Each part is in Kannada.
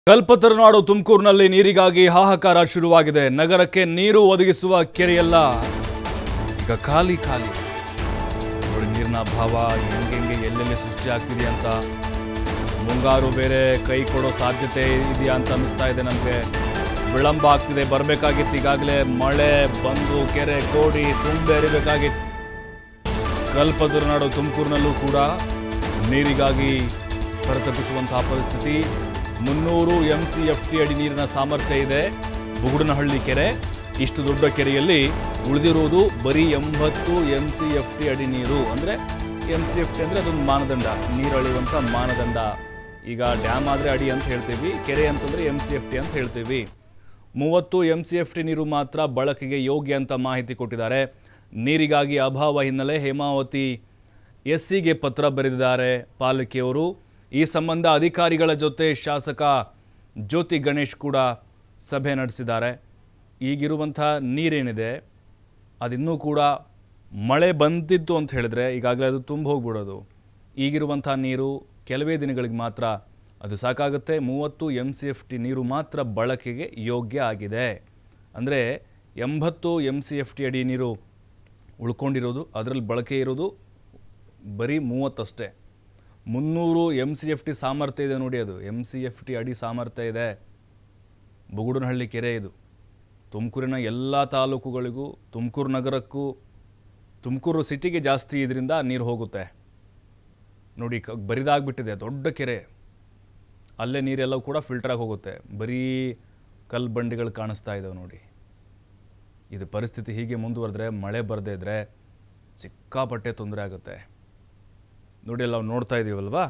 ಕಲ್ಪತರುನಾಡು ತುಮಕೂರಿನಲ್ಲಿ ನೀರಿಗಾಗಿ ಹಾಹಾಕಾರ ಶುರುವಾಗಿದೆ ನಗರಕ್ಕೆ ನೀರು ಒದಗಿಸುವ ಕೆರೆಯೆಲ್ಲ ಈಗ ಖಾಲಿ ಖಾಲಿ ನೋಡಿ ನೀರಿನ ಅಭಾವ ಹೆಂಗೆ ಎಲ್ಲೆಲ್ಲಿ ಸೃಷ್ಟಿ ಆಗ್ತಿದೆ ಅಂತ ಮುಂಗಾರು ಬೇರೆ ಕೈ ಕೊಡೋ ಸಾಧ್ಯತೆ ಇದೆಯಾ ಅಂತ ಅನಿಸ್ತಾ ಇದೆ ನಮಗೆ ವಿಳಂಬ ಆಗ್ತಿದೆ ಬರಬೇಕಾಗಿತ್ತು ಈಗಾಗಲೇ ಮಳೆ ಬಂದು ಕೆರೆ ಕೋಡಿ ತುಂಬೆರಿಬೇಕಾಗಿತ್ತು ಕಲ್ಪತರುನಾಡು ತುಮಕೂರಿನಲ್ಲೂ ಕೂಡ ನೀರಿಗಾಗಿ ಪರಿತಪಿಸುವಂತಹ ಪರಿಸ್ಥಿತಿ ಮುನ್ನೂರು ಎಂ ಸಿ ಎಫ್ ಟಿ ಅಡಿ ನೀರಿನ ಸಾಮರ್ಥ್ಯ ಇದೆ ಬುಗುಡನಹಳ್ಳಿ ಕೆರೆ ಇಷ್ಟು ದೊಡ್ಡ ಕೆರೆಯಲ್ಲಿ ಉಳಿದಿರುವುದು ಬರೀ ಎಂಬತ್ತು ಎಂ ಸಿ ಎಫ್ ಟಿ ಅಡಿ ನೀರು ಅಂದರೆ ಎಂ ಸಿ ಎಫ್ ಟಿ ಅಂದರೆ ಅದೊಂದು ಮಾನದಂಡ ನೀರು ಅಳೆಯುವಂಥ ಮಾನದಂಡ ಈಗ ಡ್ಯಾಮ್ ಆದರೆ ಅಡಿ ಅಂತ ಹೇಳ್ತೀವಿ ಕೆರೆ ಅಂತಂದರೆ ಎಂ ಸಿ ಎಫ್ ಟಿ ಅಂತ ಹೇಳ್ತೀವಿ ಮೂವತ್ತು ಎಂ ಸಿ ಎಫ್ ಟಿ ನೀರು ಮಾತ್ರ ಬಳಕೆಗೆ ಯೋಗ್ಯ ಅಂತ ಮಾಹಿತಿ ಕೊಟ್ಟಿದ್ದಾರೆ ನೀರಿಗಾಗಿ ಅಭಾವ ಹಿನ್ನೆಲೆ ಹೇಮಾವತಿ ಎಸ್ಸಿಗೆ ಪತ್ರ ಬರೆದಿದ್ದಾರೆ ಪಾಲಿಕೆಯವರು ಈ ಸಂಬಂಧ ಅಧಿಕಾರಿಗಳ ಜೊತೆ ಶಾಸಕ ಜ್ಯೋತಿ ಗಣೇಶ್ ಕೂಡ ಸಭೆ ನಡೆಸಿದ್ದಾರೆ ಈಗಿರುವಂಥ ನೀರೇನಿದೆ ಅದಿನ್ನೂ ಕೂಡ ಮಳೆ ಬಂದಿತ್ತು ಅಂತ ಹೇಳಿದ್ರೆ ಈಗಾಗಲೇ ಅದು ತುಂಬ ಹೋಗ್ಬಿಡೋದು ಈಗಿರುವಂಥ ನೀರು ಕೆಲವೇ ದಿನಗಳಿಗೆ ಮಾತ್ರ ಅದು ಸಾಕಾಗುತ್ತೆ ಮೂವತ್ತು ಎಮ್ ಸಿ ಎಫ್ ಟಿ ನೀರು ಮಾತ್ರ ಬಳಕೆಗೆ ಯೋಗ್ಯ ಆಗಿದೆ ಅಂದರೆ ಎಂಬತ್ತು ಎಮ್ ಸಿ ಎಫ್ ಟಿ ಅಡಿ ನೀರು ಉಳ್ಕೊಂಡಿರೋದು ಅದರಲ್ಲಿ ಬಳಕೆ ಇರೋದು ಬರೀ ಮೂವತ್ತಷ್ಟೇ ಮುನ್ನೂರು ಎಮ್ ಸಿ ಎಫ್ ಟಿ ಸಾಮರ್ಥ್ಯ ಇದೆ ನೋಡಿ ಅದು ಎಮ್ ಸಿ ಎಫ್ ಟಿ ಅಡಿ ಸಾಮರ್ಥ್ಯ ಇದೆ ಬುಗುಡನಹಳ್ಳಿ ಕೆರೆ ಇದು ತುಮಕೂರಿನ ಎಲ್ಲ ತಾಲೂಕುಗಳಿಗೂ ತುಮಕೂರು ನಗರಕ್ಕೂ ತುಮಕೂರು ಸಿಟಿಗೆ ಜಾಸ್ತಿ ಇದರಿಂದ ನೀರು ಹೋಗುತ್ತೆ ನೋಡಿ ಕ ಬರಿದಾಗ್ಬಿಟ್ಟಿದೆ ದೊಡ್ಡ ಕೆರೆ ಅಲ್ಲೇ ನೀರೆಲ್ಲವೂ ಕೂಡ ಫಿಲ್ಟ್ರಾಗಿ ಹೋಗುತ್ತೆ ಬರೀ ಕಲ್ಲು ಬಂಡಿಗಳು ಕಾಣಿಸ್ತಾ ಇದ್ದಾವೆ ನೋಡಿ ಇದು ಪರಿಸ್ಥಿತಿ ಹೀಗೆ ಮುಂದುವರೆದ್ರೆ ಮಳೆ ಬರದೇ ಇದ್ದರೆ ಸಿಕ್ಕಾಪಟ್ಟೆ ತೊಂದರೆ ಆಗುತ್ತೆ ನೋಡಿ ಅಲ್ಲಿ ನಾವು ನೋಡ್ತಾ ಇದ್ದೀವಲ್ವಾ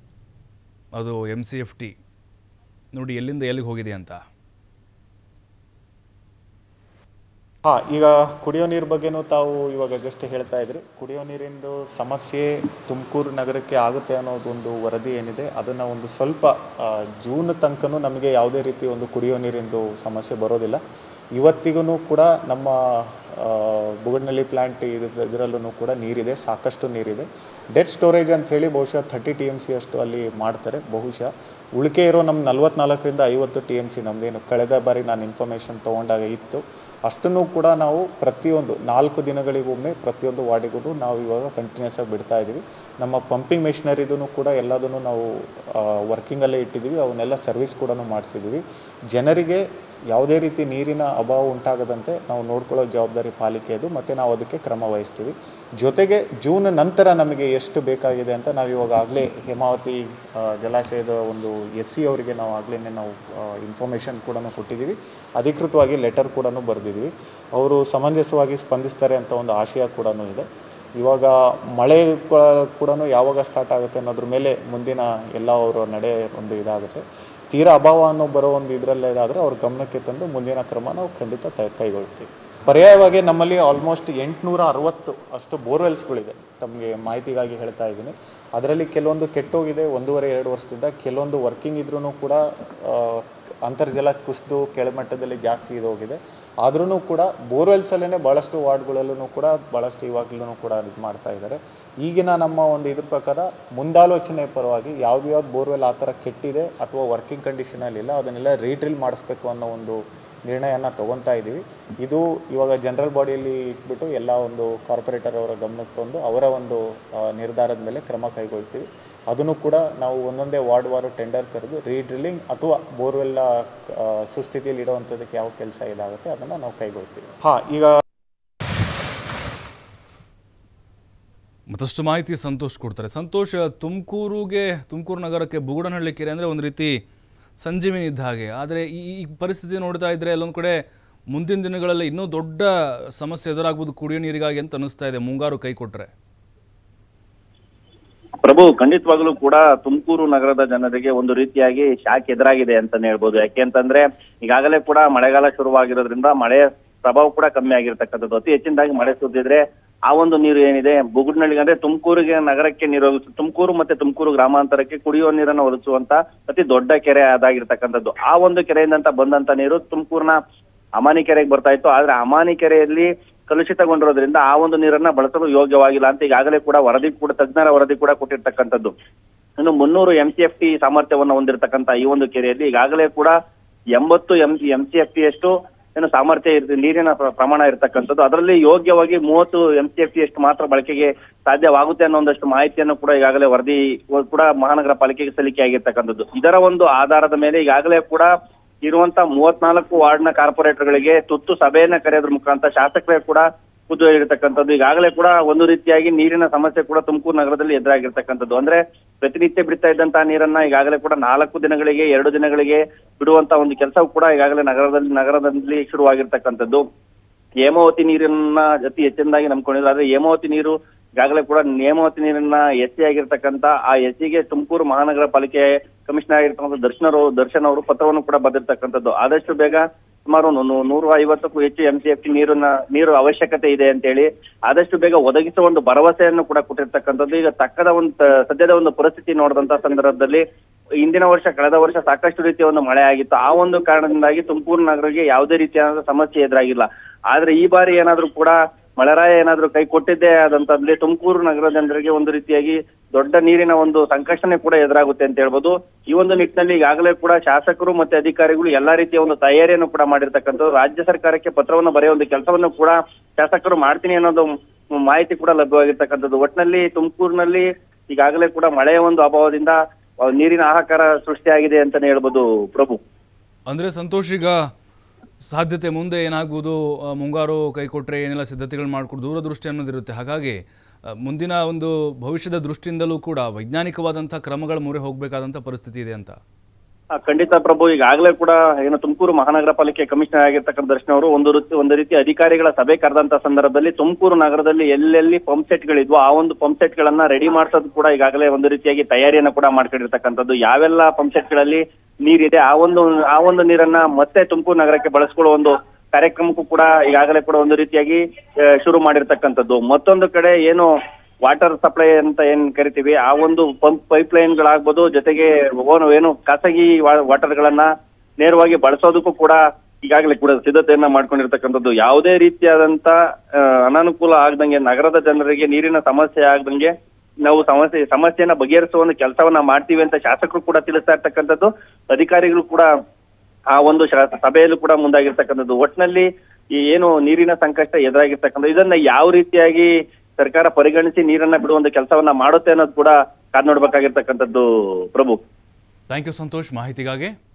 ಅದು ಎಮ್ ಸಿ ಎಫ್ ಟಿ ನೋಡಿ ಎಲ್ಲಿಂದ ಎಲ್ಲಿಗೆ ಹೋಗಿದೆ ಅಂತ ಹಾ ಈಗ ಕುಡಿಯೋ ನೀರು ಬಗ್ಗೆನೂ ತಾವು ಇವಾಗ ಜಸ್ಟ್ ಹೇಳ್ತಾ ಇದ್ರಿ ಕುಡಿಯೋ ನೀರಿಂದು ಸಮಸ್ಯೆ ತುಮಕೂರು ನಗರಕ್ಕೆ ಆಗುತ್ತೆ ಅನ್ನೋದೊಂದು ವರದಿ ಏನಿದೆ ಅದನ್ನು ಒಂದು ಸ್ವಲ್ಪ ಆ, ಜೂನ್ ತನಕನೂ ನಮಗೆ ಯಾವುದೇ ರೀತಿ ಒಂದು ಕುಡಿಯೋ ನೀರಿಂದು ಸಮಸ್ಯೆ ಬರೋದಿಲ್ಲ ಇವತ್ತಿಗೂ ಕೂಡ ನಮ್ಮ ಆ, ಬುಗಡ್ನಳ್ಳಿ ಪ್ಲ್ಯಾಂಟ್ ಇದರಲ್ಲೂ ಕೂಡ ನೀರಿದೆ ಸಾಕಷ್ಟು ನೀರಿದೆ ಡೆಡ್ ಸ್ಟೋರೇಜ್ ಅಂತ ಹೇಳಿ ಬಹುಶಃ ಥರ್ಟಿ ಟಿ ಎಮ್ ಸಿ ಅಷ್ಟು ಅಲ್ಲಿ ಮಾಡ್ತಾರೆ ಬಹುಶಃ ಉಳಿಕೆ ಇರೋ ನಮ್ಮ ನಲ್ವತ್ನಾಲ್ಕರಿಂದ ಐವತ್ತು ಟಿ ಎಮ್ ಸಿ ನಮ್ಮದೇನು ಕಳೆದ ಬಾರಿ ನಾನು ಇನ್ಫಾರ್ಮೇಷನ್ ತೊಗೊಂಡಾಗ ಇತ್ತು ಅಷ್ಟನ್ನು ಕೂಡ ನಾವು ಪ್ರತಿಯೊಂದು ನಾಲ್ಕು ದಿನಗಳಿಗೊಮ್ಮೆ ಪ್ರತಿಯೊಂದು ವಾರ್ಡಿಗೂ ನಾವು ಇವಾಗ ಕಂಟಿನ್ಯೂಸ್ ಆಗಿ ಬಿಡ್ತಾ ಇದ್ದೀವಿ ನಮ್ಮ ಪಂಪಿಂಗ್ ಮೆಷಿನರಿದೂ ಕೂಡ ಎಲ್ಲದನ್ನು ನಾವು ವರ್ಕಿಂಗಲ್ಲೇ ಇಟ್ಟಿದ್ದೀವಿ ಅವನ್ನೆಲ್ಲ ಸರ್ವಿಸ್ ಕೂಡ ಮಾಡಿಸಿದ್ದೀವಿ ಜನರಿಗೆ ಯಾವುದೇ ರೀತಿ ನೀರಿನ ಅಭಾವ ಉಂಟಾಗದಂತೆ ನಾವು ನೋಡ್ಕೊಳ್ಳೋ ಜವಾಬ್ದಾರಿ ಪಾಲಿಕೆಯದು ಮತ್ತು ನಾವು ಅದಕ್ಕೆ ಕ್ರಮ ವಹಿಸ್ತೀವಿ ಜೊತೆಗೆ ಜೂನ್ ನಂತರ ನಮಗೆ ಎಷ್ಟು ಬೇಕಾಗಿದೆ ಅಂತ ನಾವು ಇವಾಗ ಆಗಲೇ ಹೇಮಾವತಿ ಆ, ಜಲಾಶಯದ ಒಂದು ಎಸ್ ಸಿ ಅವರಿಗೆ ನಾವು ಆಗಲೇ ನಾವು ಇನ್ಫಾರ್ಮೇಷನ್ ಕೂಡ ಕೊಟ್ಟಿದ್ದೀವಿ ಅಧಿಕೃತವಾಗಿ ಲೆಟರ್ ಕೂಡ ಬರೆದಿದ್ದೀವಿ ಅವರು ಸಮಂಜಸವಾಗಿ ಸ್ಪಂದಿಸ್ತಾರೆ ಅಂತ ಒಂದು ಆಶಯ ಕೂಡ ಇದೆ ಇವಾಗ ಮಳೆ ಕೂಡ ಯಾವಾಗ ಸ್ಟಾರ್ಟ್ ಆಗುತ್ತೆ ಅನ್ನೋದ್ರ ಮೇಲೆ ಮುಂದಿನ ಎಲ್ಲ ಅವರ ನಡೆ ಒಂದು ಇದಾಗುತ್ತೆ ತೀರಾ ಅಭಾವ ಅನ್ನೋ ಬರೋ ಒಂದು ಇದರಲ್ಲೇ ಇದಾದರೆ ಅವ್ರ ಗಮನಕ್ಕೆ ತಂದು ಮುಂದಿನ ಕ್ರಮ ನಾವು ಖಂಡಿತ ತ- ಕೈಗೊಳ್ತೀವಿ ಪರ್ಯಾಯವಾಗಿ ನಮ್ಮಲ್ಲಿ ಆಲ್ಮೋಸ್ಟ್ ಎಂಟುನೂರ ಅರವತ್ತು ಅಷ್ಟು ಬೋರ್ವೆಲ್ಸ್ಗಳಿದೆ ತಮಗೆ ಮಾಹಿತಿಗಾಗಿ ಹೇಳ್ತಾ ಇದ್ದೀನಿ ಅದರಲ್ಲಿ ಕೆಲವೊಂದು ಕೆಟ್ಟೋಗಿದೆ ಒಂದೂವರೆ ಎರಡು ವರ್ಷದಿಂದ ಕೆಲವೊಂದು ವರ್ಕಿಂಗ್ ಇದ್ರೂ ಕೂಡ ಆ, ಅಂತರ್ಜಲ ಕುಸಿದು ಕೆಳಮಟ್ಟದಲ್ಲಿ ಜಾಸ್ತಿ ಇದೋಗಿದೆ ಆದ್ರೂ ಕೂಡ ಬೋರ್ವೆಲ್ಸಲ್ಲೇ ಭಾಳಷ್ಟು ವಾರ್ಡ್ಗಳಲ್ಲೂ ಕೂಡ ಭಾಳಷ್ಟು ಇವಾಗಲೂ ಕೂಡ ಇದು ಮಾಡ್ತಾ ಇದ್ದಾರೆ ಈಗಿನ ನಮ್ಮ ಒಂದು ಇದ್ರ ಪ್ರಕಾರ ಮುಂದಾಲೋಚನೆ ಪರವಾಗಿ ಯಾವ್ದು ಯಾವ್ದು ಬೋರ್ವೆಲ್ ಆ ಥರ ಕೆಟ್ಟಿದೆ ಅಥವಾ ವರ್ಕಿಂಗ್ ಕಂಡೀಷನಲ್ಲಿಲ್ಲ ಅದನ್ನೆಲ್ಲ ರೀಡ್ರಿಲ್ ಮಾಡಿಸ್ಬೇಕು ಅನ್ನೋ ಒಂದು ನಿರ್ಣಯನ ತೊಗೊತಾ ಇದ್ದೀವಿ ಇದು ಇವಾಗ ಜನರಲ್ ಬಾಡಿಯಲ್ಲಿ ಇಟ್ಬಿಟ್ಟು ಎಲ್ಲ ಒಂದು ಕಾರ್ಪೊರೇಟರ್ ಅವರ ಗಮನಕ್ಕೆ ತಂದು ಅವರ ಒಂದು ಆ, ನಿರ್ಧಾರದ ಮೇಲೆ ಕ್ರಮ ಕೈಗೊಳ್ತೀವಿ ಅದನ್ನು ಕೂಡ ನಾವು ಒಂದೊಂದೇ ವಾರ್ಡ್ ವಾರು ಟೆಂಡರ್ ಕರೆದು ರೀಡ್ರಿಲ್ಲಿಂಗ್ ಅಥವಾ ಬೋರ್ವೆಲ್ಲ ಸುಸ್ಥಿತಿಯಲ್ಲಿ ಇಡುವಂಥದ್ದಕ್ಕೆ ಯಾವ ಕೆಲಸ ಇದಾಗುತ್ತೆ ಅದನ್ನು ನಾವು ಕೈಗೊಳ್ತೀವಿ ಹಾಂ ಈಗ ಮತ್ತಷ್ಟು ಮಾಹಿತಿ ಸಂತೋಷ್ ಕೊಡ್ತಾರೆ ಸಂತೋಷ್ ತುಮಕೂರುಗೆ ತುಮಕೂರು ನಗರಕ್ಕೆ ಬುಗುಡನಹಳ್ಳಿ ಕೆರೆ ಅಂದರೆ ಒಂದು ರೀತಿ ಸಂಜೀವಿನಿ ಇದ್ದ ಹಾಗೆ ಆದರೆ ಈ ಈ ಪರಿಸ್ಥಿತಿ ನೋಡ್ತಾ ಇದ್ದರೆ ಅಲ್ಲೊಂದು ಕಡೆ ಮುಂದಿನ ದಿನಗಳಲ್ಲಿ ಇನ್ನೂ ದೊಡ್ಡ ಸಮಸ್ಯೆ ಎದುರಾಗ್ಬೋದು ಕುಡಿಯೋ ನೀರಿಗಾಗಿ ಅಂತ ಅನಿಸ್ತಾ ಇದೆ ಮುಂಗಾರು ಕೈ ಕೊಟ್ಟರೆ ಪ್ರಭು ಖಂಡಿತವಾಗ್ಲೂ ಕೂಡ ತುಮಕೂರು ನಗರದ ಜನರಿಗೆ ಒಂದು ರೀತಿಯಾಗಿ ಶಾಕ್ ಎದುರಾಗಿದೆ ಅಂತಾನೆ ಹೇಳ್ಬೋದು ಯಾಕೆ ಅಂತಂದ್ರೆ ಈಗಾಗಲೇ ಕೂಡ ಮಳೆಗಾಲ ಶುರುವಾಗಿರೋದ್ರಿಂದ ಮಳೆ ಪ್ರಭಾವ ಕೂಡ ಕಮ್ಮಿ ಆಗಿರ್ತಕ್ಕಂಥದ್ದು ಅತಿ ಹೆಚ್ಚಿನದಾಗಿ ಮಳೆ ಸುರಿದಿದ್ರೆ ಆ ಒಂದು ನೀರು ಏನಿದೆ ಬುಗುಡ್ನಳ್ಳಿಗೆ ಅಂದ್ರೆ ತುಮಕೂರಿಗೆ ನಗರಕ್ಕೆ ನೀರು ಒದಗಿಸ ತುಮಕೂರು ಮತ್ತೆ ತುಮಕೂರು ಗ್ರಾಮಾಂತರಕ್ಕೆ ಕುಡಿಯುವ ನೀರನ್ನು ಒದಗಿಸುವಂತ ಅತಿ ದೊಡ್ಡ ಕೆರೆ ಅದಾಗಿರ್ತಕ್ಕಂಥದ್ದು ಆ ಒಂದು ಕೆರೆಯಿಂದ ಬಂದಂತ ನೀರು ತುಮಕೂರಿನ ಅಮಾನಿ ಕೆರೆಗೆ ಬರ್ತಾ ಇತ್ತು ಆದ್ರೆ ಅಮಾನಿ ಕೆರೆಯಲ್ಲಿ ಕಲುಷಿತಗೊಂಡಿರೋದ್ರಿಂದ ಆ ಒಂದು ನೀರನ್ನ ಬಳಸಲು ಯೋಗ್ಯವಾಗಿಲ್ಲ ಅಂತ ಈಗಾಗಲೇ ಕೂಡ ವರದಿ ಕೂಡ ತಜ್ಞರ ವರದಿ ಕೂಡ ಕೊಟ್ಟಿರ್ತಕ್ಕಂಥದ್ದು ಇನ್ನು ಮುನ್ನೂರು ಎಂ ಸಿ ಎಫ್ ಟಿ ಸಾಮರ್ಥ್ಯವನ್ನು ಹೊಂದಿರತಕ್ಕಂತ ಈ ಒಂದು ಕೆರೆಯಲ್ಲಿ ಈಗಾಗಲೇ ಕೂಡ ಎಂಬತ್ತು M M C F T ಅಷ್ಟು ಏನು ಸಾಮರ್ಥ್ಯ ಇರ್ ನೀರಿನ ಪ್ರ- ಪ್ರಮಾಣ ಇರತಕ್ಕಂಥದ್ದು ಅದರಲ್ಲಿ ಯೋಗ್ಯವಾಗಿ ಮೂವತ್ತು ಎಂ ಸಿ ಎಫ್ ಟಿ ಅಷ್ಟು ಮಾತ್ರ ಬಳಕೆಗೆ ಸಾಧ್ಯವಾಗುತ್ತೆ ಅನ್ನೋ ಒಂದಷ್ಟು ಮಾಹಿತಿಯನ್ನು ಕೂಡ ಈಗಾಗಲೇ ವರದಿ ಕೂಡ ಮಹಾನಗರ ಪಾಲಿಕೆಗೆ ಸಲ್ಲಿಕೆ ಆಗಿರ್ತಕ್ಕಂಥದ್ದು ಇದರ ಒಂದು ಆಧಾರದ ಮೇಲೆ ಈಗಾಗಲೇ ಕೂಡ ಇರುವಂತ ಮೂವತ್ನಾಲ್ಕು ವಾರ್ಡ್ನ ಕಾರ್ಪೊರೇಟರ್ಗಳಿಗೆ ತುರ್ತು ಸಭೆಯನ್ನ ಕರೆಯೋದ್ರ ಮುಖಾಂತರ ಶಾಸಕರೇ ಕೂಡ ಖುದ್ದು ಇರತಕ್ಕಂಥದ್ದು ಈಗಾಗಲೇ ಕೂಡ ಒಂದು ರೀತಿಯಾಗಿ ನೀರಿನ ಸಮಸ್ಯೆ ಕೂಡ ತುಮಕೂರು ನಗರದಲ್ಲಿ ಎದುರಾಗಿರ್ತಕ್ಕಂಥದ್ದು ಅಂದ್ರೆ ಪ್ರತಿನಿತ್ಯ ಬಿಡ್ತಾ ಇದ್ದಂತಹ ನೀರನ್ನ ಈಗಾಗಲೇ ಕೂಡ ನಾಲ್ಕು ದಿನಗಳಿಗೆ ಎರಡು ದಿನಗಳಿಗೆ ಬಿಡುವಂತ ಒಂದು ಕೆಲಸವೂ ಕೂಡ ಈಗಾಗಲೇ ನಗರದಲ್ಲಿ ನಗರದಲ್ಲಿ ಶುರುವಾಗಿರ್ತಕ್ಕಂಥದ್ದು ಹೇಮಾವತಿ ನೀರನ್ನ ಅತಿ ಹೆಚ್ಚಿನದಾಗಿ ನಂಬ್ಕೊಂಡಿದ್ರು ಆದ್ರೆ ಹೇಮಾವತಿ ನೀರು ಈಗಾಗಲೇ ಕೂಡ ಹೇಮಾವತಿ ನೀರನ್ನ ಎಸ್ಸಿ ಆಗಿರ್ತಕ್ಕಂಥ ಆ ಎಸ್ಸಿಗೆ ತುಮಕೂರು ಮಹಾನಗರ ಪಾಲಿಕೆ ಕಮಿಷನರ್ ಆಗಿರ್ತಕ್ಕಂಥ ದರ್ಶನ್ ಅವರು ದರ್ಶನ್ ಅವರು ಪತ್ರವನ್ನು ಕೂಡ ಬರೆದಿರ್ತಕ್ಕಂಥದ್ದು ಆದಷ್ಟು ಬೇಗ ಸುಮಾರು ಒಂದು ನೂ- ನೂರ ಐವತ್ತಕ್ಕೂ ಹೆಚ್ಚು ಎಂ ಸಿ ಎಫ್ ಟಿ ನೀರನ್ನ ನೀರು ಅವಶ್ಯಕತೆ ಇದೆ ಅಂತ ಹೇಳಿ ಆದಷ್ಟು ಬೇಗ ಒದಗಿಸುವ ಒಂದು ಭರವಸೆಯನ್ನು ಕೂಡ ಕೊಟ್ಟಿರ್ತಕ್ಕಂಥದ್ದು ಈಗ ತಕ್ಕದ ಒಂದು ತ- ಸದ್ಯದ ಒಂದು ಪರಿಸ್ಥಿತಿ ನೋಡಿದಂತ ಸಂದರ್ಭದಲ್ಲಿ ಹಿಂದಿನ ವರ್ಷ ಕಳೆದ ವರ್ಷ ಸಾಕಷ್ಟು ರೀತಿಯ ಒಂದು ಮಳೆ ಆಗಿತ್ತು ಆ ಒಂದು ಕಾರಣದಿಂದಾಗಿ ತುಮಕೂರು ನಗರಕ್ಕೆ ಯಾವುದೇ ರೀತಿಯಾದ ಸಮಸ್ಯೆ ಎದುರಾಗಿಲ್ಲ ಆದ್ರೆ ಈ ಬಾರಿ ಏನಾದ್ರೂ ಕೂಡ ಮಳೆರಾಯ ಏನಾದ್ರೂ ಕೈ ಕೊಟ್ಟಿದ್ದೇ ಆದಂತಲ್ಲಿ ತುಮಕೂರು ನಗರ ಜನರಿಗೆ ಒಂದು ರೀತಿಯಾಗಿ ದೊಡ್ಡ ನೀರಿನ ಒಂದು ಸಂಕಷ್ಟನೆ ಕೂಡ ಎದುರಾಗುತ್ತೆ ಅಂತ ಹೇಳ್ಬೋದು ಈ ಒಂದು ನಿಟ್ಟಿನಲ್ಲಿ ಈಗಾಗಲೇ ಕೂಡ ಶಾಸಕರು ಮತ್ತೆ ಅಧಿಕಾರಿಗಳು ಎಲ್ಲಾ ರೀತಿಯ ಒಂದು ತಯಾರಿಯನ್ನು ಕೂಡ ಮಾಡಿರ್ತಕ್ಕಂಥದ್ದು ರಾಜ್ಯ ಸರ್ಕಾರಕ್ಕೆ ಪತ್ರವನ್ನು ಬರೆಯುವ ಒಂದು ಕೆಲಸವನ್ನು ಕೂಡ ಶಾಸಕರು ಮಾಡ್ತೀನಿ ಅನ್ನೋದು ಮ್- ಮಾಹಿತಿ ಕೂಡ ಲಭ್ಯವಾಗಿರ್ತಕ್ಕಂಥದ್ದು ಒಟ್ಟಿನಲ್ಲಿ ತುಮಕೂರಿನಲ್ಲಿ ಈಗಾಗಲೇ ಕೂಡ ಮಳೆಯ ಒಂದು ಅಭಾವದಿಂದ ಆ, ನೀರಿನ ಹಾಹಾಕಾರ ಸೃಷ್ಟಿಯಾಗಿದೆ ಅಂತಾನೆ ಹೇಳ್ಬೋದು ಪ್ರಭು ಅಂದರೆ ಸಂತೋಷ್ ಈಗ ಸಾಧ್ಯತೆ ಮುಂದೆ ಏನಾಗುವುದು ಆ, ಮುಂಗಾರು ಕೈ ಕೊಟ್ಟರೆ ಏನೆಲ್ಲ ಸಿದ್ಧತೆಗಳು ಮಾಡಿಕೊಡು ದೂರದೃಷ್ಟಿ ಅನ್ನೋದಿರುತ್ತೆ ಹಾಗಾಗಿ ಆ, ಮುಂದಿನ ಒಂದು ಭವಿಷ್ಯದ ದೃಷ್ಟಿಯಿಂದಲೂ ಕೂಡ ವೈಜ್ಞಾನಿಕವಾದಂಥ ಕ್ರಮಗಳ ಮೊರೆ ಹೋಗಬೇಕಾದಂಥ ಪರಿಸ್ಥಿತಿ ಇದೆ ಅಂತ ಆ, ಖಂಡಿತ ಪ್ರಭು ಈಗಾಗಲೇ ಕೂಡ ಏನು ತುಮಕೂರು ಮಹಾನಗರ ಪಾಲಿಕೆ ಕಮಿಷನರ್ ಆಗಿರ್ತಕ್ಕಂಥ ದರ್ಶನ್ ಅವರು ಒಂದು ರೀತಿ ಒಂದು ರೀತಿ ಅಧಿಕಾರಿಗಳ ಸಭೆ ಕರೆದಂತ ಸಂದರ್ಭದಲ್ಲಿ ತುಮಕೂರು ನಗರದಲ್ಲಿ ಎಲ್ಲೆಲ್ಲಿ ಪಂಪ್ ಸೆಟ್ಗಳಿದ್ವು ಆ ಒಂದು ಪಂಪ್ ಸೆಟ್ಗಳನ್ನ ರೆಡಿ ಮಾಡಿಸೋದು ಕೂಡ ಈಗಾಗಲೇ ಒಂದು ರೀತಿಯಾಗಿ ತಯಾರಿಯನ್ನ ಕೂಡ ಮಾಡ್ಕೊಂಡಿರ್ತಕ್ಕಂಥದ್ದು ಯಾವೆಲ್ಲ ಪಂಪ್ ಸೆಟ್ಗಳಲ್ಲಿ ನೀರಿದೆ ಆ ಒಂದು ಆ ಒಂದು ನೀರನ್ನ ಮತ್ತೆ ತುಮಕೂರು ನಗರಕ್ಕೆ ಬಳಸ್ಕೊಳ್ಳೋ ಒಂದು ಕಾರ್ಯಕ್ರಮಕ್ಕೂ ಕೂಡ ಈಗಾಗಲೇ ಕೂಡ ಒಂದು ರೀತಿಯಾಗಿ ಆ, ಶುರು ಮಾಡಿರ್ತಕ್ಕಂಥದ್ದು ಮತ್ತೊಂದು ಕಡೆ ಏನು ವಾಟರ್ ಸಪ್ಲೈ ಅಂತ ಏನ್ ಕರಿತೀವಿ ಆ ಒಂದು ಪಂಪ್ ಪೈಪ್ ಲೈನ್ಗಳಾಗ್ಬೋದು ಜೊತೆಗೆ ಓನು ಏನು ಖಾಸಗಿ ವಾಟರ್ ಗಳನ್ನ ನೇರವಾಗಿ ಬಳಸೋದಕ್ಕೂ ಕೂಡ ಈಗಾಗಲೇ ಕೂಡ ಸಿದ್ಧತೆಯನ್ನ ಮಾಡ್ಕೊಂಡಿರ್ತಕ್ಕಂಥದ್ದು ಯಾವುದೇ ರೀತಿಯಾದಂತ ಆ, ಅನಾನುಕೂಲ ಆಗದಂಗೆ ನಗರದ ಜನರಿಗೆ ನೀರಿನ ಸಮಸ್ಯೆ ಆಗದಂಗೆ ನಾವು ಸಮಸ್ಯೆ ಸಮಸ್ಯೆಯನ್ನ ಬಗೆಹರಿಸುವ ಒಂದು ಕೆಲಸವನ್ನ ಮಾಡ್ತೀವಿ ಅಂತ ಶಾಸಕರು ಕೂಡ ತಿಳಿಸ್ತಾ ಇರ್ತಕ್ಕಂಥದ್ದು ಅಧಿಕಾರಿಗಳು ಕೂಡ ಆ ಒಂದು ಶ- ಸಭೆಯಲ್ಲೂ ಕೂಡ ಮುಂದಾಗಿರ್ತಕ್ಕಂಥದ್ದು ಒಟ್ಟಿನಲ್ಲಿ ಈ ಏನು ನೀರಿನ ಸಂಕಷ್ಟ ಎದುರಾಗಿರ್ತಕ್ಕಂಥ ಇದನ್ನ ಯಾವ ರೀತಿಯಾಗಿ ಸರ್ಕಾರ ಪರಿಗಣಿಸಿ ನೀರನ್ನ ಬಿಡುವಂತ ಕೆಲಸವನ್ನ ಮಾಡುತ್ತೆ ಅನ್ನೋದು ಕೂಡ ಕಾದ್ ನೋಡ್ಬೇಕಾಗಿರ್ತಕ್ಕಂಥದ್ದು ಪ್ರಭು ಥ್ಯಾಂಕ್ ಯು ಸಂತೋಷ್ ಮಾಹಿತಿಗಾಗಿ